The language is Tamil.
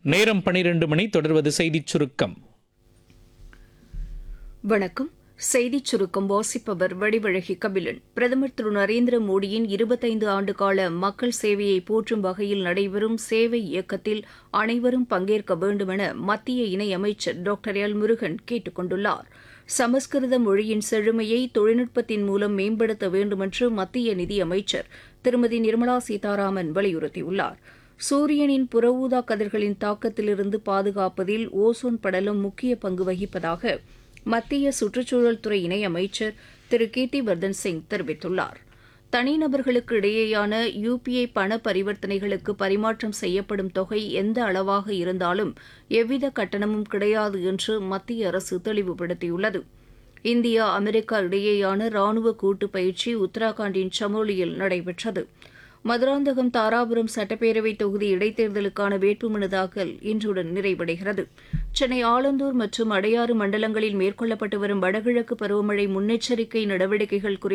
நேரம் பனிரெண்டு மணி தொடர்வது செய்திச் சுருக்கம் வணக்கம் செய்திச் சுருக்கம் வாசிப்பவர் வடிவழகி கபிலன் பிரதமர் திரு நரேந்திர மோடியின் இருபத்தைந்து ஆண்டுகால மக்கள் சேவையை போற்றும் வகையில் நடைபெறும் சேவை இயக்கத்தில் அனைவரும் பங்கேற்க வேண்டுமென மத்திய இணையமைச்சர் டாக்டர் எல் முருகன் கேட்டுக் கொண்டுள்ளார் சமஸ்கிருத மொழியின் செழுமையை தொழில்நுட்பத்தின் மூலம் மேம்படுத்த வேண்டுமென்று மத்திய நிதியமைச்சர் திருமதி நிர்மலா சீதாராமன் வலியுறுத்தியுள்ளார் சூரியனின் புறஊதா கதிர்களின் தாக்கத்திலிருந்து பாதுகாப்பதில் ஓசோன் படலம் முக்கிய பங்கு வகிப்பதாக மத்திய சுற்றுச்சூழல் துறை இணையமைச்சர் திரு கீர்த்திவர்தன் சிங் தெரிவித்துள்ளார் தனிநபர்களுக்கு இடையேயான யுபிஐ பண பரிவர்த்தனைகளுக்கு பரிமாற்றம் செய்யப்படும் தொகை எந்த அளவாக இருந்தாலும் எவ்வித கட்டணமும் கிடையாது என்று மத்திய அரசு தெளிவுபடுத்தியுள்ளது இந்தியா அமெரிக்கா இடையேயான ராணுவ கூட்டு பயிற்சி உத்தராகண்டின் சமோலியில் நடைபெற்றது மதுராந்தகம் தாராபுரம் சட்டப்பேரவை தொகுதி இடைத்தேர்தலுக்கான வேட்புமனு தாக்கல் இன்றுடன் நிறைவடைகிறது சென்னை ஆலந்தூர் மற்றும் அடையாறு மண்டலங்களில் மேற்கொள்ளப்பட்டு வரும் வடகிழக்கு பருவமழை முன்னெச்சரிக்கை நடவடிக்கைகள் குறித்து